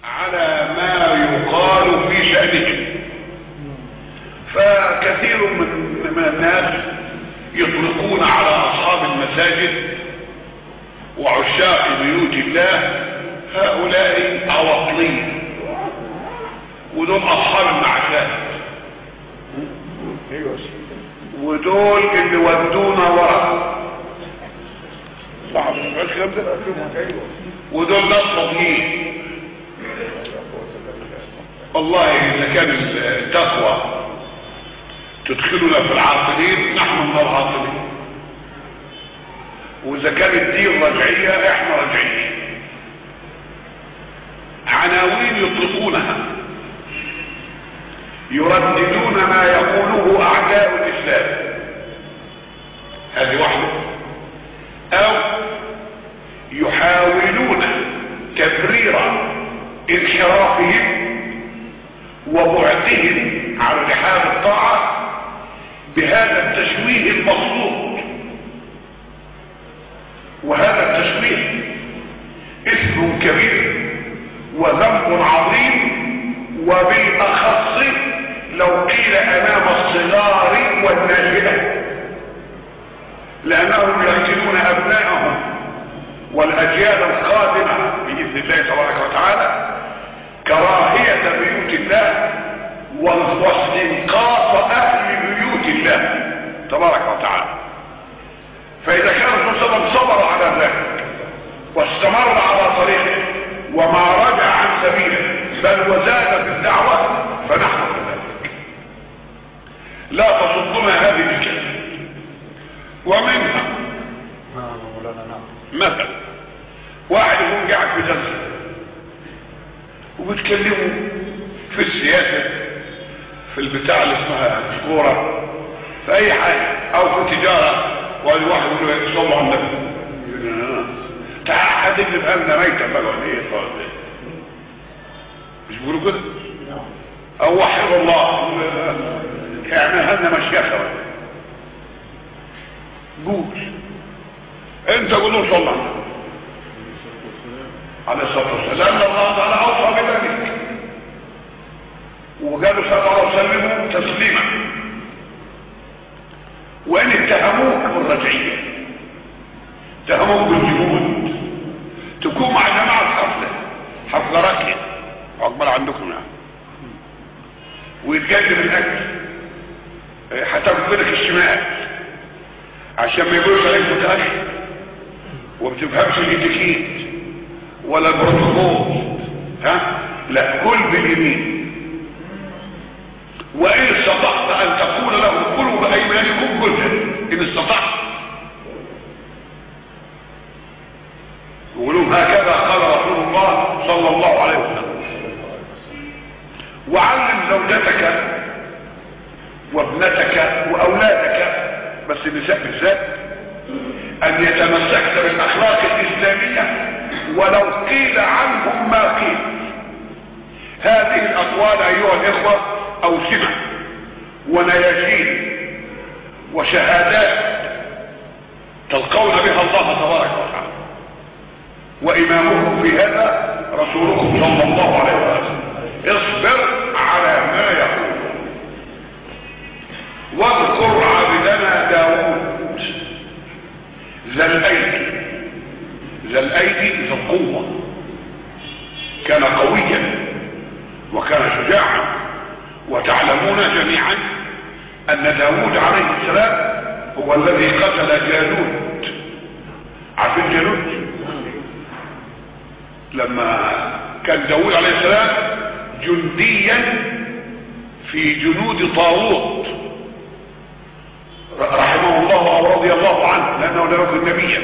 على ما يقال في شأنهم فكثير من, من الناس يطلقون على أصحاب المساجد وعشاق بيوت الله هؤلاء عواطلين ودول أصحاب المعاشات ودول اللي ودونا ورا صح مش الكلام ده ودول ناس فاضيين والله اذا كان التقوى تدخلنا في العاطلين نحن من العاطلين واذا كان الدين رجعية احنا رجعيين عناوين يطلقونها يرددون ما يقوله اعداء الاسلام هذه واحدة او يحاولون تبرير انحرافهم وبعدهم عن رحاب الطاعة بهذا التشويه المقصود وهذا التشويه اسم كبير وذنب عظيم وبالأخص لو قيل أمام الصغار والناشئة لأنهم يقتلون أبنائهم والأجيال القادمة بإذن الله تبارك وتعالى كراهية بيوت الله واستنقاص أهل بيوت الله تبارك وتعالى فإذا كان الرسول صبر على ذلك واستمر على طريقه وما رجع عن سبيله بل وزاد في الدعوة فنحن كذلك لا تصدنا هذه الكلمة ومنها مثلا واحد يكون قاعد في جلسة وبيتكلموا في السياسة في البتاع اللي اسمها الكورة في اي حاجة او في تجارة وقال واحد يقول له صلوا على النبي تعال حد اللي بقالنا ميتا بقى ولا ايه مش بيقولوا كده او وحد الله يعني هلنا مشيخة قول انت قول له صلى عليه الصلاة والسلام لأن الله تعالى أوصى بذلك وقالوا صلى الله عليه وسلم تسليما وإن اتهموك بالرجعية اتهموك بالجهود تكون مع جماعة حفلة حفلة راكية عقبال عندكم يعني ويتقدم الأكل هتاخد بالك الشمال عشان ما يقولوش عليك متأخر وبتفهمش الاتيكيت ولا البروتوكول ها لا كل باليمين وان استطعت ان تقول له كلوا بايمانكم كلها ان استطعت يقولون هكذا قال رسول الله صلى الله عليه وسلم وعلم زوجتك وابنتك واولادك بس النساء بالذات ان يتمسكن بالاخلاق الاسلاميه ولو قيل عنهم ما قيل هذه الاقوال ايها الاخوه اوسمه ونياشين وشهادات تلقون بها الله تبارك وتعالى وامامكم في هذا رسولكم صلى الله عليه وسلم اصبر على ما يقول واذكر عبدنا داود ذا الايدي ذا الايدي ذا القوة كان قويا وكان شجاعا وتعلمون جميعا ان داود عليه السلام هو الذي قتل جالوت عارفين جالوت لما كان داود عليه السلام جنديا في جنود طاووت رحمه الله او رضي الله عنه لانه لم يكن نبيا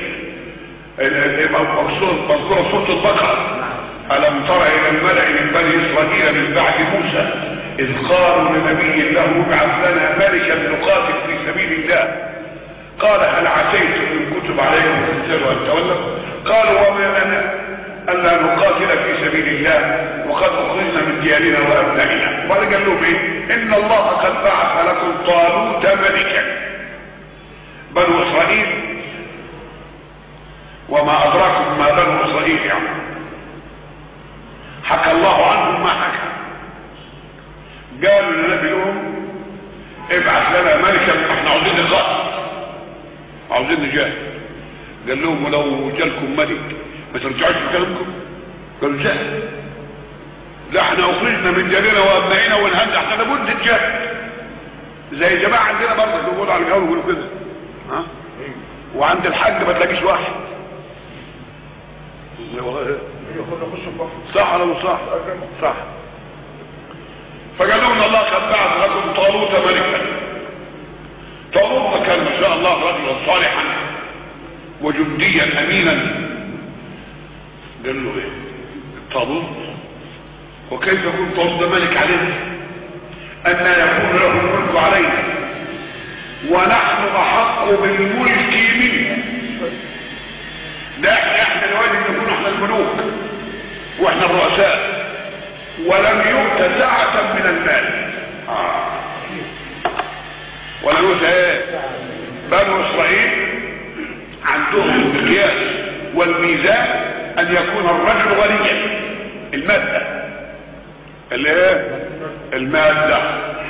مذكورة سورة البقرة ألم تر إلى الملأ من بني إسرائيل من بعد موسى إذ قالوا لنبي له ابعث لنا ملكا نقاتل في سبيل الله قال هل عسيتم إن كتب عليكم القتال أن تولوا قالوا وما لنا ألا نقاتل في سبيل الله وقد أخرجنا من ديارنا وأبنائنا وقال قال لهم إيه إن الله قد بعث لكم طالوت ملكا بنو إسرائيل وما أدراكم ما بنو إسرائيل يعني حكى الله قالوا للنبي لهم ابعث لنا ملكا احنا عاوزين نقاتل عاوزين نجاهد قال لهم ولو جالكم ملك ما ترجعوش بكلامكم قالوا جاهد لا احنا اخرجنا من جارنا وابنائنا ونهد احنا لابد نجاهد زي جماعه عندنا برضه بيقولوا على الجو يقولوا كده ها وعند الحج ما تلاقيش واحد صح ولا مش صح صح فقالوا لنا الله قد بعث لكم طالوت ملكا طالوت كان ما شاء الله رجلا صالحا وجنديا امينا قال له ايه طالوت وكيف يكون طالوت ده ملك علينا ان يكون له الملك علينا ونحن احق بالملك منه ده احنا احنا الواجب نكون احنا الملوك واحنا الرؤساء ولم يؤت سعة من المال آه. ولم يؤت ايه بنو اسرائيل عندهم المقياس والميزان ان يكون الرجل غنيا المادة الايه المادة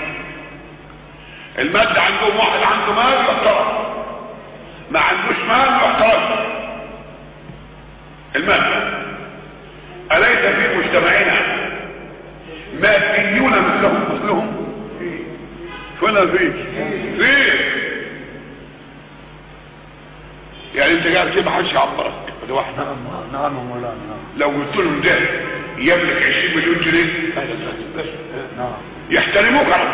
المادة عندهم واحد عنده مال يحترم ما عندوش مال يحترم المادة أليس في مجتمعنا ماديون مثلهم مثلهم فلا فيه فيه يعني انت قاعد كده محدش يعبرك ده واحد نعم نعم مولانا نعم لو قلت له ده يملك 20 مليون جنيه نعم يحترموك على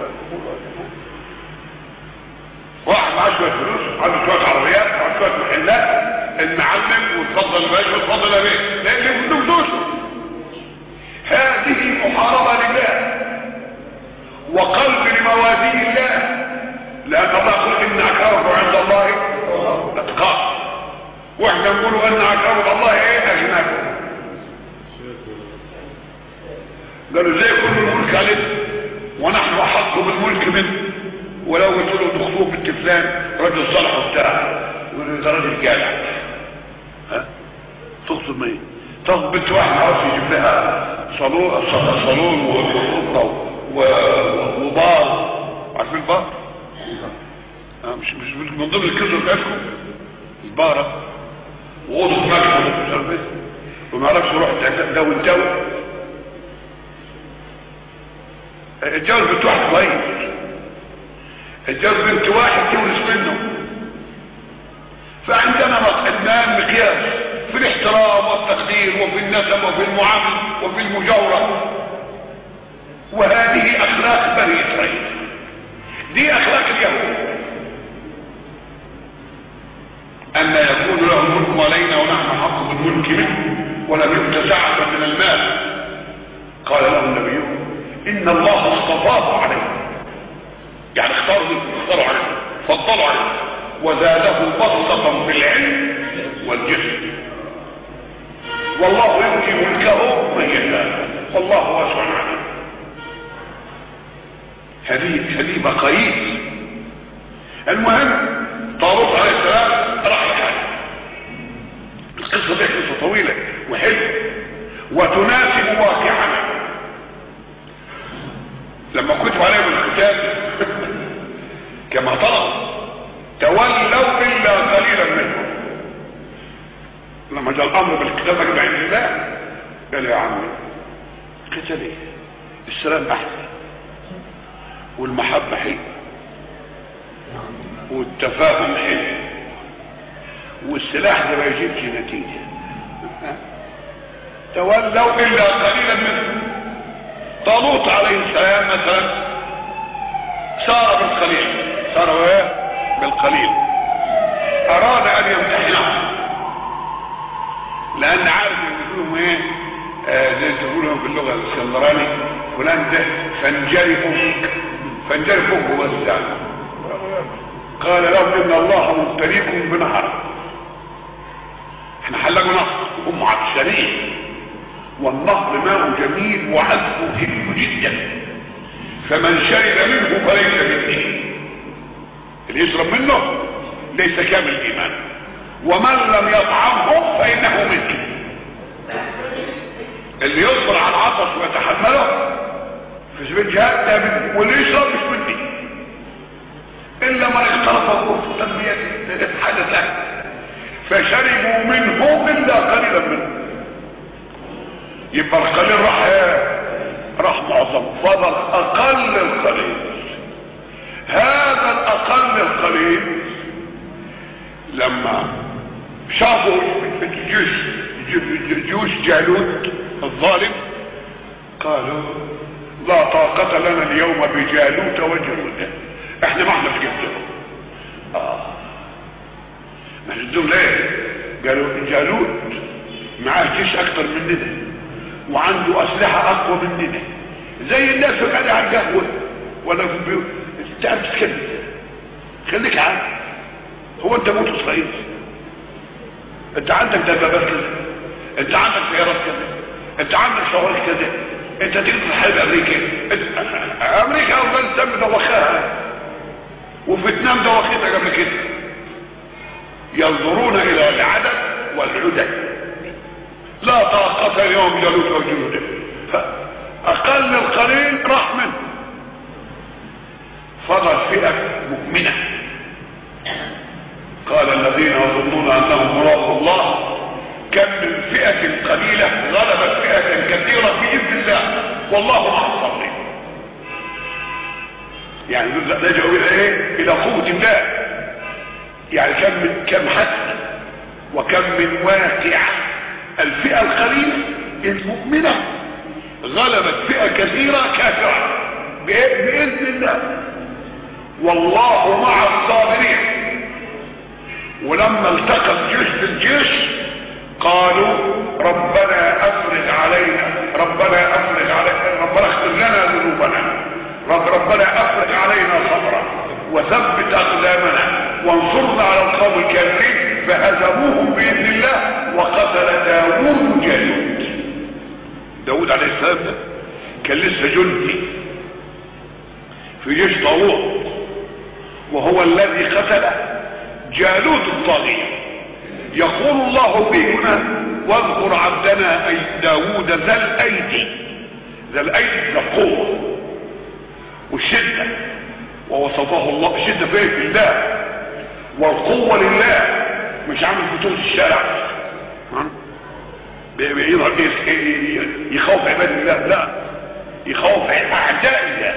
واحد معاه شويه فلوس عنده شويه عربيات عنده شويه محلات المعلم وتفضل يا باشا وتفضل يا بيه لان كلهم فلوسه هذه محاربه لله وقلب لموازين الله لان الله يقول ان اكرمكم عند الله اتقاكم واحنا نقول ان اكرمكم الله ايه اغناكم قالوا زي كل الملك علينا ونحن احق بالملك منه ولو قلت له دخلوه بالتفلان رجل صالح وبتاع يقول له ده راجل جدع ها تقصد ما ايه تاخد بنت واحد عاوز يجيب لها صالون صالون وخطه وبار عارفين البار؟ آه مش مش من ضمن الكسر بتاعتكم البارة وأوضة مكتب مش عارف ايه وما اعرفش روح ده والجو اتجوز بنت واحد كويس اتجوز بنت واحد تورث منه فعندنا المال مقياس في الاحترام والتقدير وفي النسب وفي المعامل وفي المجاورة وهذه اخلاق بني اسرائيل دي اخلاق اليهود ان يكون له الملك علينا ونحن حق بالملك منه ولم يؤت سعة من المال قال له النبي ان الله اصطفاه عليه يعني اختاروا اختاروا عليه فضلوا عليه وزاده بسطة في العلم والجسم والله يؤتي ملكه من يشاء والله واسع عليم هذه هذه مقاييس المهم طالوت عليه السلام راح يحارب القصه دي قصه طويله وحلوه وتناسب واقعنا لما كتب عليهم الكتاب كما طلب تولوا الا قليلا منهم لما جاء الامر بالكتاب اجب عند الله قال يا عمي قتل ايه السلام احسن والمحبه حلوه والتفاهم حلو والسلاح ده ما يجيبش نتيجه تولوا الا قليلا منهم طالوت عليه السلام مثلا سار بالقليل سار ايه بالقليل اراد ان يمتحنهم لان عارف ان فيهم ايه آه زي تقولهم في اللغه الاسكندراني فلان ده فانجري فوق فانجري فوق بس يعني قال لهم ان الله مبتليكم بنهر احنا حلقوا نهر هم عطشانين والنهر ماء جميل وعذبه حلو جدا فمن شرب منه فليس مني اللي يشرب منه ليس كامل الايمان ومن لم يطعمه فانه مني اللي يصبر على العطش ويتحمله في سبيل الجهاد ده من واللي يشرب مش مني الا من اختلط الغرفة تنمية حدث له فشربوا منه الا قليلا منه يبقى القليل راح ايه راح معظم فضل اقل القليل هذا الاقل القليل لما شافوا الجيش جيوش جالوت الظالم قالوا لا طاقة لنا اليوم بجالوت وجنوده احنا ما احنا في جبتهم اه ما جدهم ليه قالوا جالوت معاه جيش اكتر مننا وعنده اسلحة اقوى مننا زي الناس اللي قاعدة على القهوة ولا في البيوت انت عم تتكلم خليك عارف هو انت موت اسرائيل انت عندك دبابات كذا انت عندك سيارات كذا انت عندك شوارع كذا انت تقدر تحارب امريكا انت... امريكا افغانستان دوخاها وفيتنام دوختها قبل كده ينظرون الى العدد والعدد لا طاقة اليوم جالوت وجنوده فاقل القليل راح منه فضل فئة مؤمنة قال الذين يظنون انهم ملاقوا الله كم من فئة قليلة غلبت فئة كثيرة بإذن الله والله مع الصابرين يعني لجأوا إلى إيه؟ إلى قوة الله يعني كم من كم حسن وكم من واقعة الفئة القليلة المؤمنة غلبت فئة كثيرة كافرة بإذن الله والله مع الصابرين ولما التقى الجيش بالجيش قالوا ربنا افرج علينا ربنا افرج علينا ربنا اغفر لنا ذنوبنا رب ربنا افرج علينا صبرا وثبت اقدامنا وانصرنا على القوم الكافرين فهزموهم باذن الله وقتل داوود جالوت داوود عليه السلام ده كان لسه جندي في جيش طاووس وهو الذي قتل جالوت الطاغيه يقول الله بهنا واذكر عبدنا أي داود ذا الايدي ذا الايدي القوة والشدة ووصفه الله الشدة فيه في الله والقوة لله مش عامل بطولة الشارع بيظهر يخوف عباد الله لا يخوف اعداء الله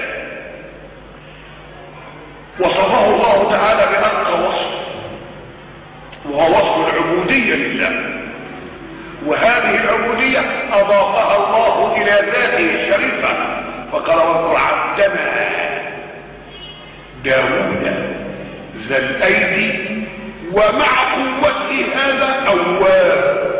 وصفه الله تعالى بأرقى وصف وهو وصف العبودية لله وهذه العبودية أضافها الله إلى ذاته الشريفة فقال واذكر عبدنا داود ذا الأيدي ومع قوته هذا أواب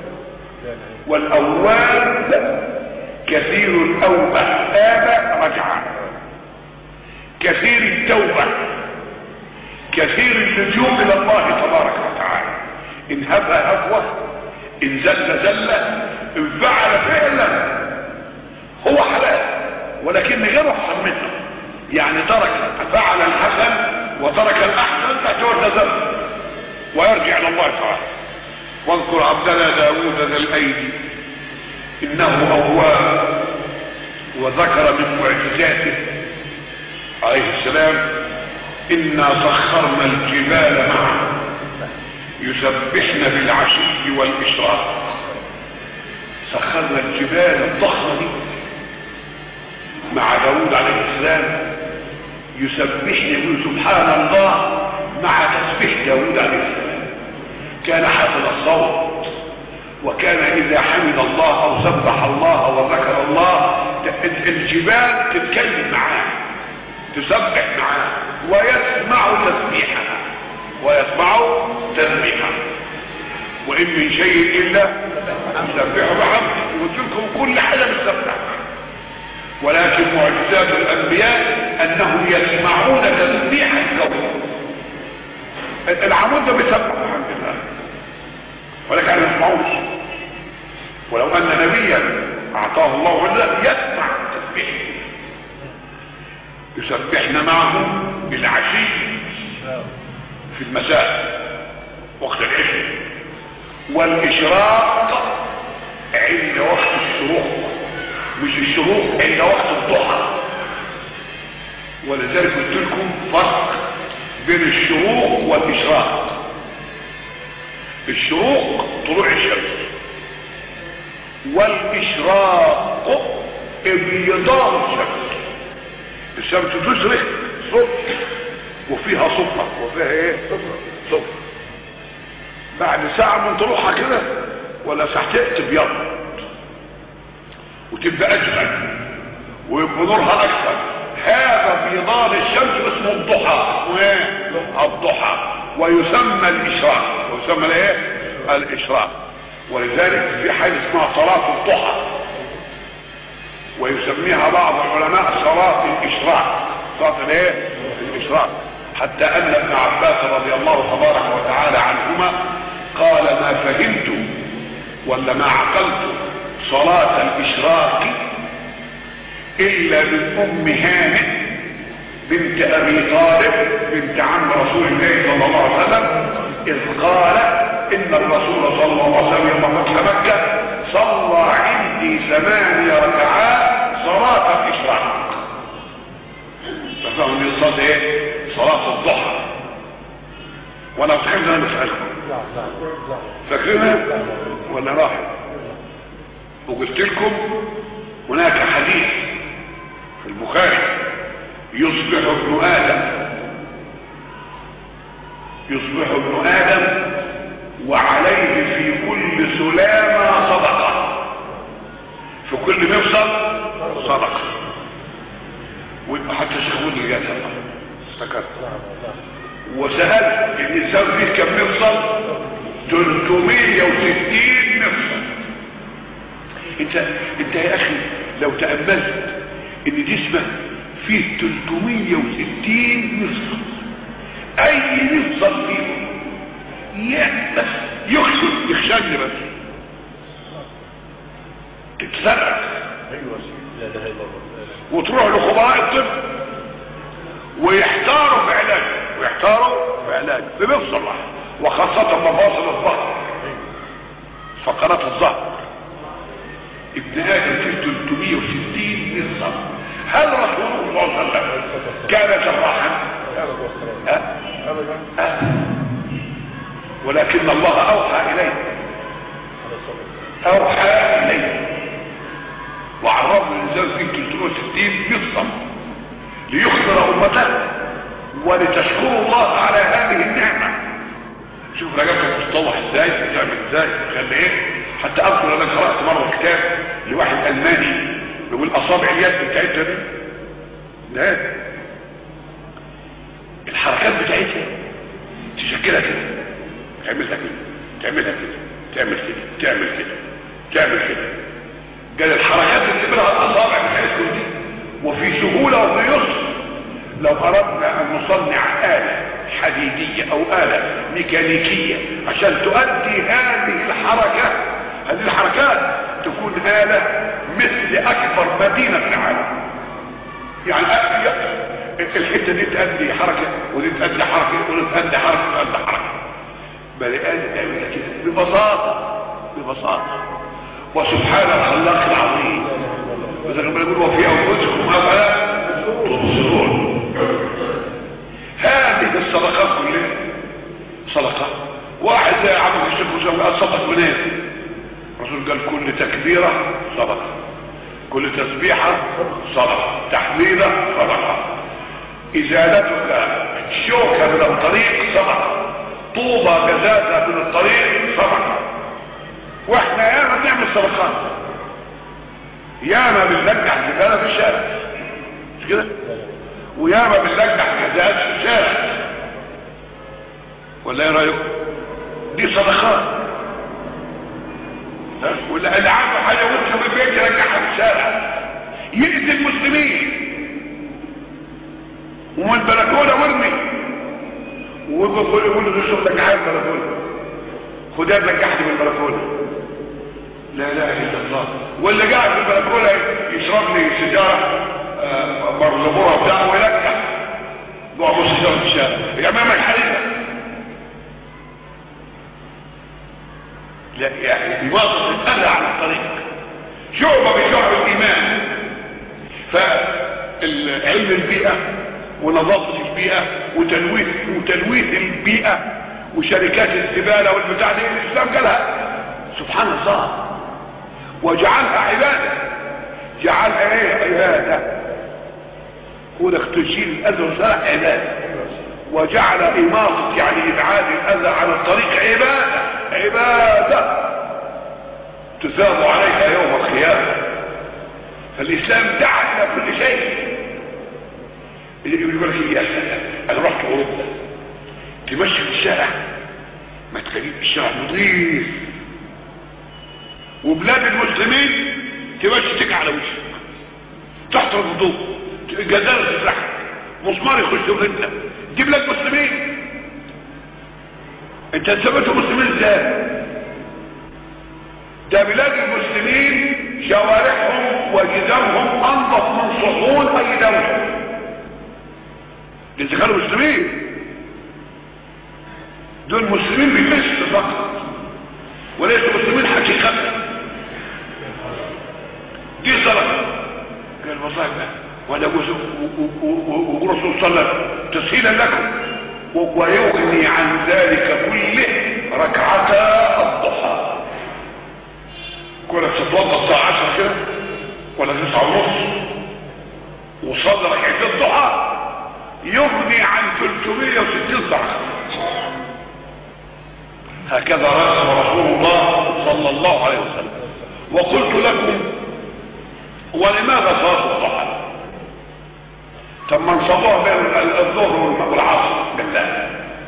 والأواب كثير الأوبة آب رجع كثير التوبة كثير اللجوء الى الله تبارك وتعالى ان هبى هفوة ان زل زلة ان فعل فعلا هو حلال ولكن غير احسن منه يعني ترك فعل الحسن وترك الاحسن فاعتبر ذنب ويرجع الى الله تعالى واذكر عبدنا داود ذا الايدي انه اواب وذكر من معجزاته عليه السلام انا سخرنا الجبال معه يسبحن بالعشي والاشراق سخرنا الجبال الضخمة دي مع داود عليه السلام يسبحن يقول سبحان الله مع تسبيح داود عليه السلام كان حسن الصوت وكان اذا حمد الله او سبح الله وذكر الله الجبال تتكلم معاه تسبح معاه ويسمع تسبيحها ويسمع تسبيحها وان من شيء الا نسبحه بحمده وقلت لكم كل حاجه بتسبح ولكن معجزات الانبياء انهم يسمعون تسبيح الكون العمود ده بيسبح الحمد لله ولكن ما يسمعوش ولو ان نبيا اعطاه الله عزة يسمع تسبيحه يسبحن معه بالعشي في المساء وقت العشاء والاشراق عند وقت الشروق مش الشروق عند وقت الضحى ولذلك قلت لكم فرق بين الشروق والاشراق الشروق طلوع الشمس والاشراق ابيضان الشمس الشمس تشرق صبح وفيها صبح وفيها ايه صبح بعد ساعة من طلوعها كده ولا ساعتين تبيض وتبقى اجمل ويبقى نورها اكثر هذا بيضان الشمس اسمه الضحى وايه الضحى ويسمى الاشراق ويسمى الايه الاشراق ولذلك في حاجه اسمها صلاه الضحى ويسميها بعض العلماء صلاه الاشراق صلاه الايه الاشراق حتى ان ابن عباس رضي الله تبارك وتعالى عنهما قال ما فهمت ولا ما عقلت صلاه الاشراق الا من ام هانئ بنت ابي طالب بنت عم رسول الله صلى الله عليه وسلم اذ قال ان الرسول صلى الله عليه وسلم يوم فتح مكه صلى عندي ثماني ركعات صلاه الاشراق ففهم الصلاه ايه صلاه الضحى وانا بتحب انا بسالكم لا لا لا فاكرينها ولا راحت وقلت لكم هناك حديث في البخاري يصبح ابن ادم يصبح ابن ادم وعليه في كل سلامة صدقة في كل مفصل صدقة ويبقى حتى شيخون اللي جات افتكرت وسألت الإنسان فيه كم مفصل 360 مفصل انت انت يا اخي لو تأملت ان جسمك فيه 360 مفصل اي مفصل فيه يا بس يخشن يخشن بس تتسرق ايوه لا اله الا الله وتروح لخبراء الطب ويحتاروا في علاج ويحتاروا في علاج بمفصل واحد وخاصة مفاصل الظهر فقرات الظهر ابن ادم فيه 360 مفصل هل رسول الله صلى الله عليه وسلم كان جراحا ابدا والسلام أه؟ ابدا أه؟ ولكن الله اوحى اليه على الصلاه اوحى اليه وعرض الانسان فيه 360 مفصل ليخبر امته ولتشكروا الله على هذه النعمه شوف رجبك بتطوح ازاي بتعمل ازاي خلي ايه حتى اذكر انا قرات مره كتاب لواحد الماني بيقول اصابع اليد بتاعتها دي ده الحركات بتاعتها تشكلها كده تعملها كده تعملها كده تعمل كده تعمل كده تعمل كده قال الحركات اللي بتعملها الاصابع بتاعتكم دي وفي سهوله وفي يسر لو اردنا ان نصنع آلة حديدية او آلة ميكانيكية عشان تؤدي هذه الحركة هذه الحركات تكون آلة مثل اكبر مدينة في العالم يعني أ- الحتة دي تؤدي حركة ودي تؤدي حركة ودي تؤدي حركة وتؤدي حركة بني ادم يعمل كده ببساطة ببساطة وسبحان الخلاق العظيم وإذا كما يقول وفي أنفسكم أفلا تبصرون هذه الصدقات كلها صدقة واحد زي عبد الشيخ وسلم قال صدق منين الرسول قال كل تكبيرة صدقة كل تسبيحة صدقة تحميدة صدقة إزالتك شوكة من الطريق صدقة طوبة جزازة من الطريق صدقة واحنا ياما بنعمل صدقات ياما بنلجح زبالة في الشارع مش كده وياما بنلجح جزاز في الشارع ولا ايه رايكم دي صدقات ها؟ ولا اللي عنده حاجه وانت في البيت يرجعها في الشارع يأذي المسلمين ومن البلكونه وارمي ويقول يقول له شوف لجحها البلكونه خدها لجحتي من البلكونه لا اله الا الله واللي قاعد في البلكونه يشرب لي سيجاره آه، مرزبوره بتاعه ويلكح جوه ابو سيجاره في الشارع يعمل حريقه لا يعني بواسطه الاذى على الطريق شعبه بشعب الايمان علم البيئة ونظافة البيئة وتلويث وتلويث البيئة وشركات الزبالة والبتاع دي الإسلام قالها سبحان الله وجعلها عبادة جعلها ايه عبادة ودك تشيل الأذى والزرع عبادة وجعل إماطة يعني إبعاد الأذى عن الطريق عبادة عبادة تثاب عليها يوم القيامة فالإسلام دعا إلى كل شيء يقول لك يا سلام أنا رحت أوروبا تمشي في الشارع ما تلاقيش الشارع نظيف وبلاد المسلمين تمشي تك على وشك تحت الضوء جزالة تزرعك مسمار يخش في رجلك دي بلاد مسلمين انت ثبتوا مسلمين ازاي ده بلاد المسلمين شوارعهم وجدارهم انظف من صحون اي دولة انت كانوا مسلمين دول مسلمين بالمثل فقط وليسوا مسلمين حقيقة دي صلاة قال والله بقى وانا والرسول صلى الله عليه وسلم تسهيلا لكم ويغني عن ذلك كله ركعتا الضحى كنت تتوضا الساعه 10 كده ولا 9 ونص وصلى ركعتين الضحى يغني عن 360 ضعف هكذا رسم رسول الله صلى الله عليه وسلم وقلت لكم ولماذا صلاه الضحى طب ما نصلوها بين الظهر والعصر بالله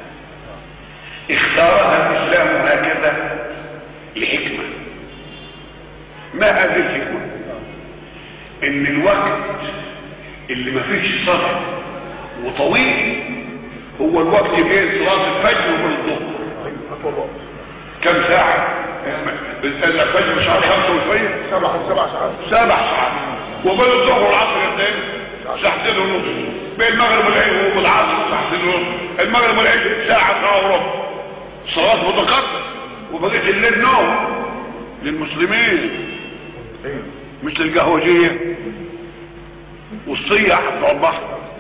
اختارها الاسلام هكذا لحكمه ما هذه الحكمه ان الوقت اللي ما فيش صلاه وطويل هو الوقت بين صلاه الفجر وبين الظهر كم ساعه الفجر مش عارف خمسه وشويه سبع سبع ساعات سبع ساعات وبين الظهر والعصر اثنين ساعتين ونص بين المغرب والعشاء والعصر ساعتين ونص المغرب والعشاء ساعة ساعة وربع صلاة متقدم وبقيت الليل نوم للمسلمين مش للقهوجية والصيع بتوع البحر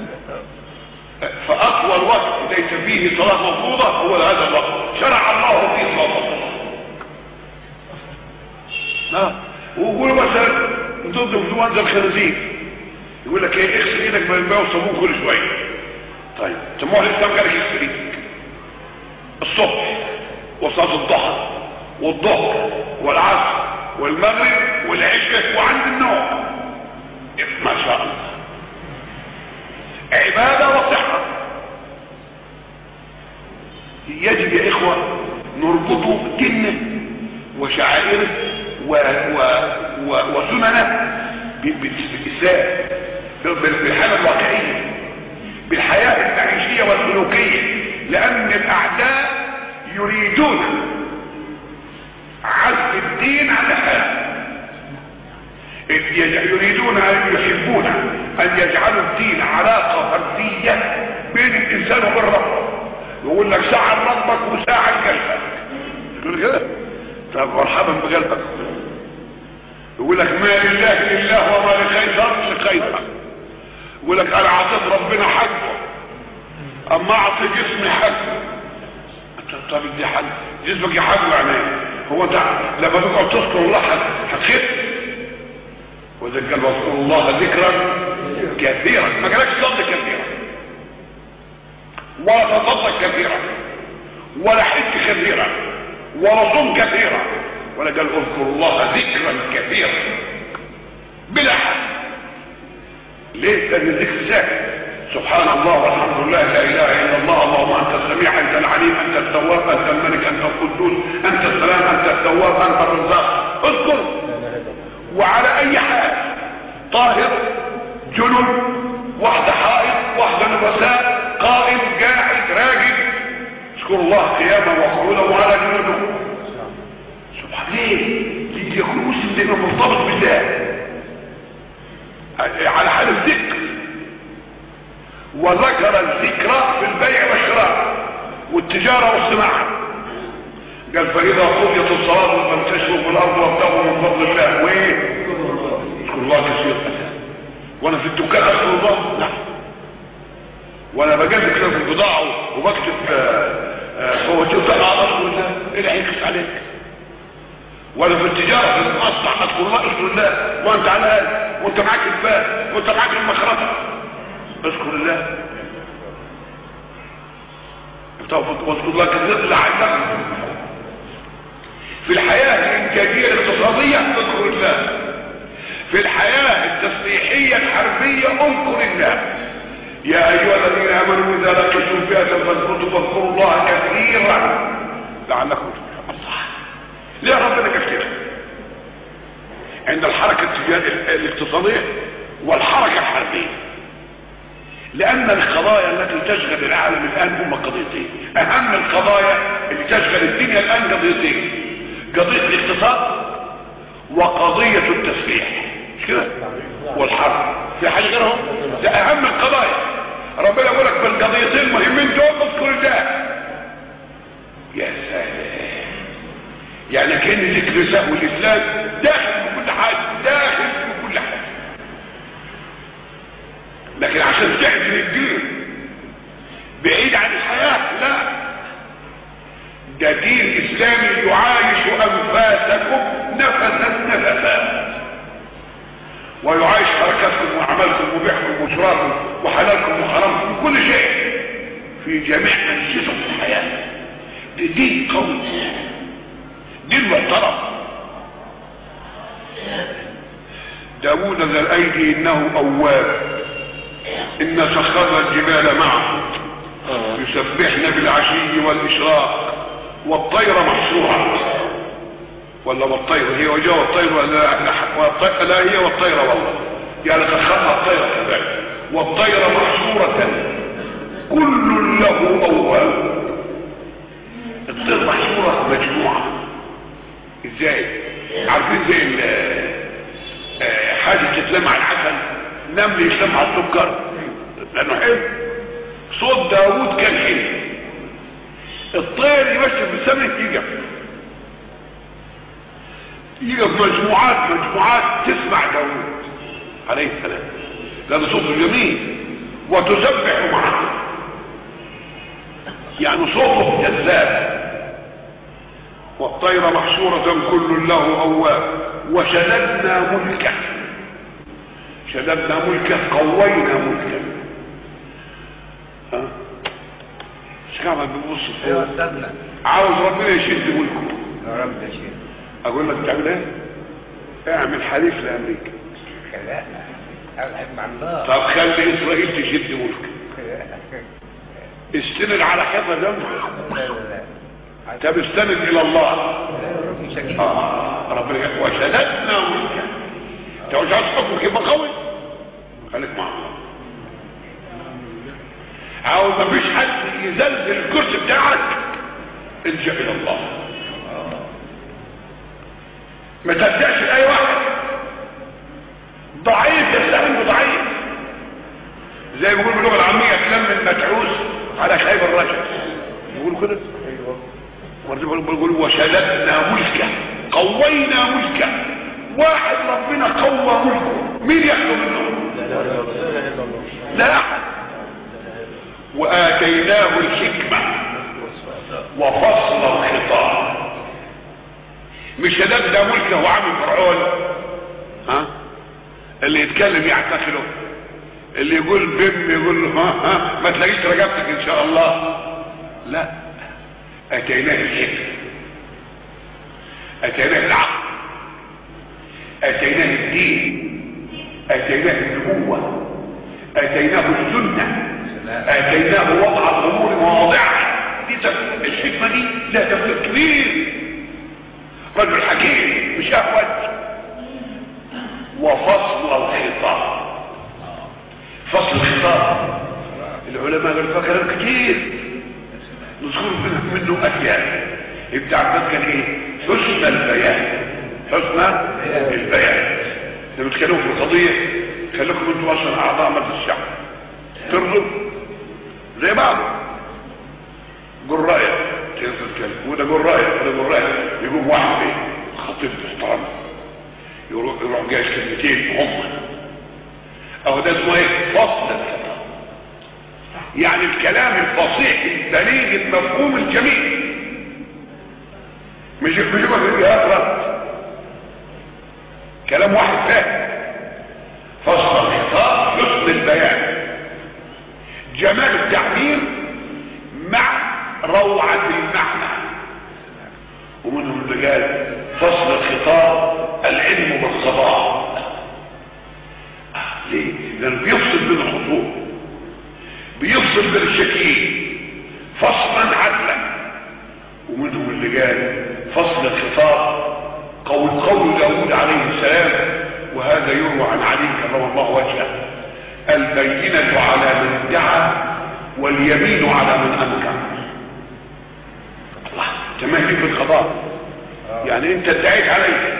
فأطول وقت ليس فيه صلاة مفروضة هو هذا الوقت شرع الله فيه صلاة مفروضة ها ويقولوا مثلا ضد انفلونزا الخنازير يقول لك ايه اغسل ايدك بالماء والصابون كل شويه طيب طب ما هو الاسلام قال لك اغسل ايدك الصبح وصلاه الضحى والظهر والعصر والمغرب والعشاء وعند النوم ما شاء الله عباده وصحه يجب يا اخوه نربطه دينه وشعائره و... و... و... وسننه بالاسلام بالحالة الواقعية بالحياة المعيشية والسلوكية لأن الأعداء يريدون عزل الدين عن الحياة يريدون أن يحبون أن يجعلوا الدين علاقة فردية بين الإنسان وبين ربه يقول لك ساعة ربك وساعة قلبك يقول كده طب مرحبا بقلبك يقول لك ما لله لله وما لقيصر لقيصر يقول لك انا اعطيت ربنا حقه اما اعطي جسمي حقه طب دي حق جسمك يحقه يعني هو انت لما تقعد تذكر الله هتخف وذلك قال واذكر الله ذكرا كثيرا ما قالكش صدق كثيرا ولا تصدق كثيرا ولا حج كثيرا ولا صم كثيرا ولا قال اذكر الله ذكرا كثيرا بلا حد ليه لان الذكر ساكت سبحان الله والحمد لله لا اله الا الله اللهم انت السميع انت العليم انت التواب انت الملك انت القدوس انت السلام انت التواب انت الرزاق اذكر وعلى اي حال طاهر جنب واحدة حائط واحدة نفساء قائم قاعد راجل اذكر الله قياما وقعودا وعلى جنوبه سبحان ليه ليكون مسلم دايما مرتبط بالله على حال الذكر وذكر الذكر في البيع والشراء والتجارة والصناعة قال فإذا قضيت الصلاة فانتشروا في الأرض وابتغوا من فضل الله وإيه؟ اذكر الله كثيرا وأنا في الدكان أذكر الله؟ لا وانا بجلد كده في البضاعه وبكتب آه، آه، هو شوف على اصل الله ايه اللي هيكشف عليك ولا في التجاره في المصنع اذكر الله اذكر الله وانت على الاقل وانت معاك الباب وانت معاك المخرطه اذكر الله واذكر الله كثير لعلكم في الحياه الانتاجيه الاقتصاديه اذكر الله في الحياه التصليحيه الحربيه اذكر الله يا ايها الذين امنوا اذا لقيتم فئه فاثبتوا فاذكروا الله كثيرا لعلكم تفلحون الله ليه ربنا كيف كده عند الحركه التجاريه الاقتصاديه والحركه الحربيه لان القضايا التي تشغل العالم الان هم قضيتين اهم القضايا اللي تشغل الدنيا الان قضيتين قضيه الاقتصاد وقضيه التسليح مش كده والحرب في حاجه غيرهم ده اهم القضايا ربنا يقول لك بالقضيتين مهمين دول اذكر الله يا سلام يعني كان ذكر سهو الاسلام داخل في كل حاجه داخل في كل حاجه لكن عشان تعزل الدين بعيد عن الحياه لا ده دين اسلامي يعايش انفاسكم نفسا نفسا ويعايش حركاتكم واعمالكم وبيعكم وشرابكم وحلالكم وحرامكم كل شيء في جميع انشطه الحياه ده دين قوي دين محترم داوود ذا الايدي انه اواب ان سخرنا الجبال معه يسبحن بالعشي والاشراق والطير محشوره ولا والطير هي وجاء والطير ولا والطير لا هي والطير والله يعني قد خلق الطير كذلك والطير محشورة كل له أواب الطير محشورة مجموعة ازاي عارفين زي ال- آه، حاجة تتلم على العسل نمل يتلم على السكر لانه حلو صوت داوود كان حلو الطير يمشي في السماء يقف يقف مجموعات مجموعات تسمع داوود عليه السلام لأن صوته جميل وتسبح معه يعني صوته جذاب والطير محشورة كل له أواب وشددنا ملكه شددنا ملكه قوينا ملكه ها مش كعبة بيبص ايوه فوق استنى عاوز ربنا يشد ملكه يا رب يا شيخ اقول لك تعمل ايه اعمل حليف لامريكا خلقنا العب مع الله طب خلي اسرائيل تشد ملك استند على حفظ ذنبك لا لا لا طب استند الى الله مش هجيب آه ربنا قال وشددنا ملكا انت مش عاوز حكمك يبقى قوي خليك مع الله عاوز مفيش حد يزلزل الكرسي بتاعك الجا الى الله ما تلجاش لاي واحد ضعيف يستعين بضعيف زي ما بيقولوا باللغه العاميه تلم المتعوس على خيب الرجل يقولوا كده ايوه ورجل بيقول وشددنا ملكه قوينا ملكه واحد ربنا قوى ملكه مين يخلو منه لا اله الا الله لا احد واتيناه الحكمه وفصل الخطاب مش شددنا ملكه وعامل فرعون ها اللي يتكلم يعتقله اللي يقول بم يقول له ها ها ما تلاقيش رقبتك ان شاء الله لا اتيناه الحكمه اتيناه العقل اتيناه الدين اتيناه النبوه اتيناه السنه اتيناه وضع الامور مواضعها دي تف- الحكمه دي لها تفسير كبير رجل حكيم مش اهوج وفصل الخطاب فصل الخطاب العلماء قالوا كلام كتير نذكر منه منه اشياء ابن عباس كان ايه حسن البيان حسن البيان لما تتكلموا في القضيه خليكم انتوا اصلا اعضاء مجلس الشعب ترضوا زي بعض قول رايك تنزل تتكلم وده قول رايك وده قول رايك يقوم واحد ايه خطيب محترم يروح يروح جايز كلمتين هم اهو ده اسمه ايه فصل الخطاب يعني الكلام الفصيح البليغ المفهوم الجميل مش مش يا رد كلام واحد فاهم فصل الخطاب حسن البيان جمال التعبير مع روعة المعنى ومنهم اللي قال فصل الخطاب العلم بالقضاء ليه؟ لأنه بيفصل بين الخطوط بيفصل بين الشكلين فصلا عدلا ومنهم اللي قال فصل الخطاب قول قول داود عليه السلام وهذا يروى عن علي كرم الله وجهه البينة على من ادعى واليمين على من انكر الله تمام في القضاء يعني انت ادعيت علي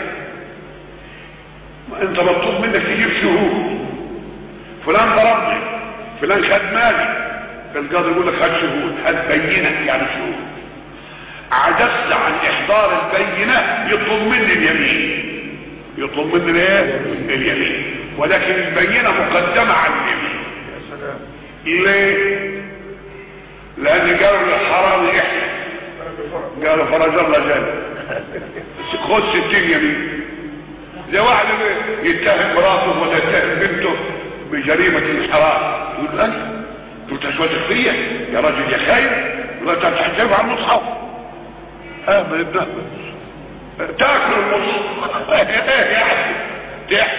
انت مطلوب منك تجيب شهود فلان ضربني فلان خد مالي القاضي يقول لك خد شهود هات بينه يعني شهود عجزت عن احضار البينه يطلب مني اليمين يطلب مني الايه اليمين ولكن البينه مقدمه على اليمين يا سلام ليه لان قالوا للحرام احنا قالوا فرج الله جل خد ستين يمين زي واحد يتهم مراته ولا يتهم بنته بجريمة الحرام يقول انت انت تسوتك فيا يا راجل يا خايف ولا تحجب على المصحف اه ما يبنى تاكل المصحف ايه يعني تحت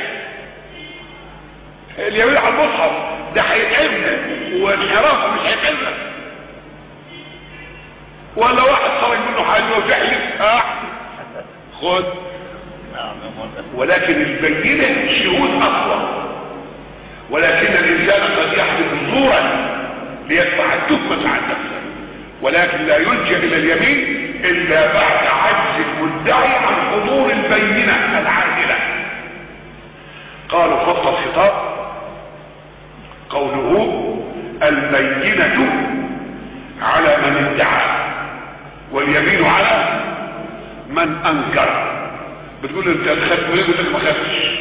اليمين على المصحف ده هيتعبنا والحراسة مش هيتعبنا ولا واحد خرج منه حاجة وتحلف اه خد ولكن البينة شهود اقوى ولكن الانسان قد يحدث زورا ليدفع التهمة عن نفسه ولكن لا يلجأ الى اليمين الا بعد عجز المدعي عن حضور البينة العادلة قالوا فصل الخطاب قوله البينة على من ادعى واليمين على من انكر بتقول انت خدت وليه يقول لك ما خدتش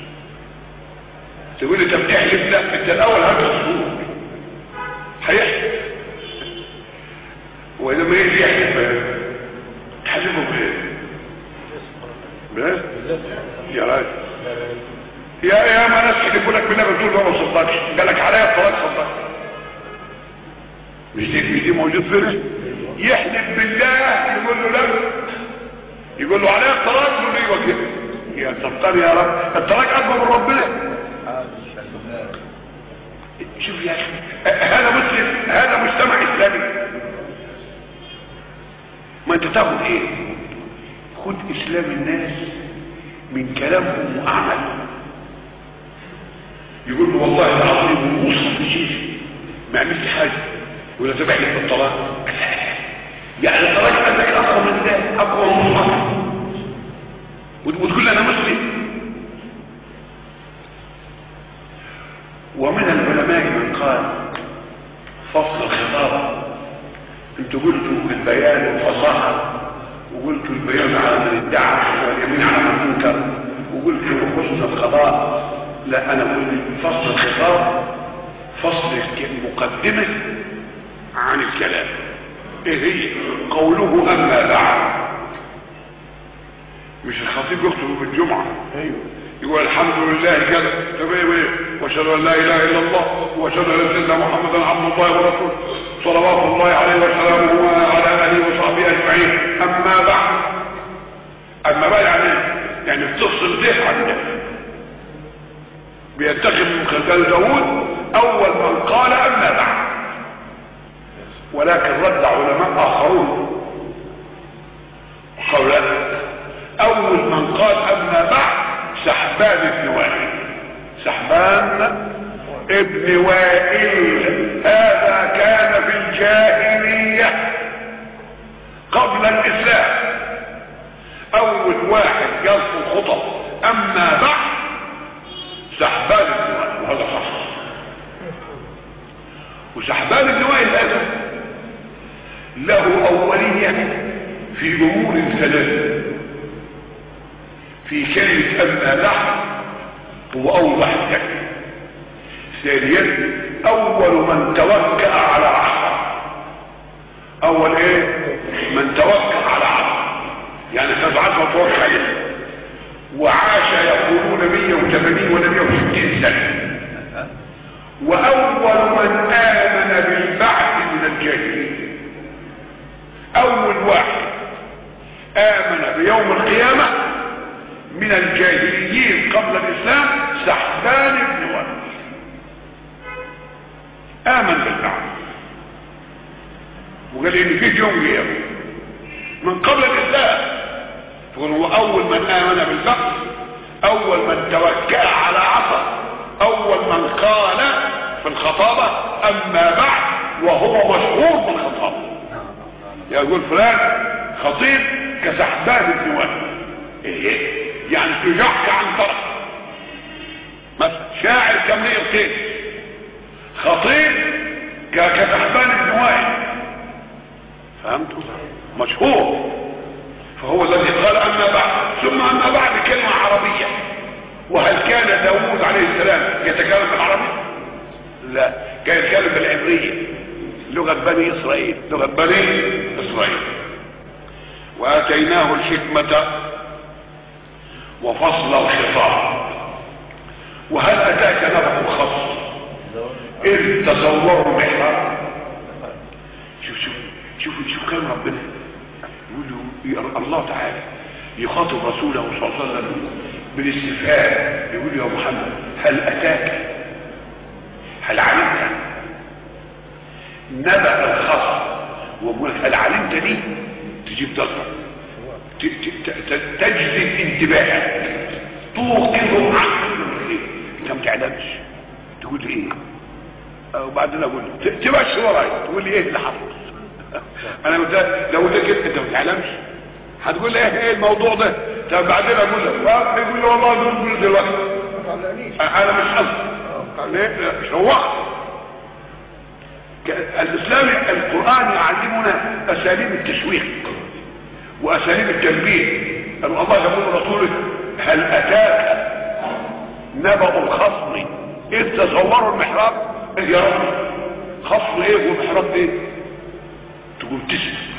تقول انت بتحلف لا انت الاول هات الصدور هيحلف ولما يجي يحلف تحلفه بايه بايه يا راجل يا يا ما ناس يحلفوا لك بالله بتقول له ما صدقش قال لك عليا الطلاق صدق مش دي مش دي موجود فين يحلف بالله يقول له لا يقول له عليا الطلاق يقول له ايوه كده يا سلطان يا رب الطلاق اكبر من ربنا شوف يا اخي هذا مسلم هذا مجتمع اسلامي ما انت تاخد ايه خد اسلام الناس من كلامهم واعمل يقول له والله العظيم وصل بشيء ما عملت حاجه ولا تبع لك بالطلاق يعني الطلاق عندك اقوى من ذلك اقوى من الله وتقول انا مسلم ومن العلماء من قال فصل الخطاب انتوا قلتوا البيان والفصاحه وقلتوا البيان على من ادعى واليمين على من انكر وقلتوا حسن القضاء لا انا قلت فصل الخطاب فصل مقدمه عن الكلام ايه هي قوله اما بعد مش الخطيب يخطب بالجمعه ايوه يقول الحمد لله كذا تمام ايه واشهد ان لا اله الا الله واشهد ان سيدنا محمدا عبد الله ورسوله صلوات الله عليه وسلامه وعلى اله وصحبه اجمعين اما بعد اما بعد يعني إيه؟ يعني بتفصل ده عن ده بيتخذ من خلال داود اول من قال اما بعد ولكن رد علماء اخرون قولا اول من قال اما بعد سحبان ابن وائل سحبان ابن وائل هذا كان في الجاهلية قبل الاسلام اول واحد قال في الخطب اما بعد سحبان ابن وائل وهذا صح وسحبان ابن وائل هذا له اولية في امور ثلاثة في كلمة أما بعد هو أوضح الكلمة ثانيا اول من توكأ على عصا اول ايه من توكأ على عصا يعني سبعة توكأ عليه وعاش يقولون 180 ولا 160 سنة واول من امن بالبعث من الجاهلين اول واحد امن بيوم القيامة من الجاهليين قبل الاسلام سحبان بن ولد امن بالبعث وقال ان فيه يوم قيامة من قبل الاسلام فقال هو اول من امن بالبعث اول من توكأ على عصا اول من قال في الخطابة اما بعد وهو مشهور بالخطابة يقول فلان خطيب كسحبان بن وهب ايه يعني تجحك عن طرف مثلا شاعر كملي القيس خطيب ك- كسحبان بن وهب فهمتوا مشهور فهو الذي قال اما بعد ثم اما بعد كلمة عربية وهل كان داوود عليه السلام يتكلم بالعربية لا كان يتكلم بالعبرية لغة بني اسرائيل لغة بني اسرائيل واتيناه الحكمة وفصل الخطاب وهل اتاك نبأ الخص اذ تصوروا المحراب شوف شوف شوف شوف كلام ربنا يقول له يا الله تعالى يخاطب رسوله صلى الله عليه وسلم بالاستفهام يقول له يا محمد هل اتاك هل علمت نبأ الخصم ويقول لك هل علمت دي تجيب ضغط ت- ت- ت- تجذب انتباهك توقظ عنك انت ما تعلمش تقول لي ايه وبعدين اقول له ت- تمشي وراي تقول لي ايه اللي حصل انا قلت لك- لو قلت لك انت ما تعلمش هتقول لي ايه ايه الموضوع ده طب بعدين اقول لك آه، يقول لي والله دول دلوقتي انا مش قصدي ليه؟ لا، مش هو ك- الاسلام القرآن يعلمنا اساليب التشويق واساليب التنبيه قال الله يقول لرسوله هل اتاك نبأ الخصم اذ تصوروا المحراب إيه يا رب خصم ايه والمحراب ايه تقول تسمع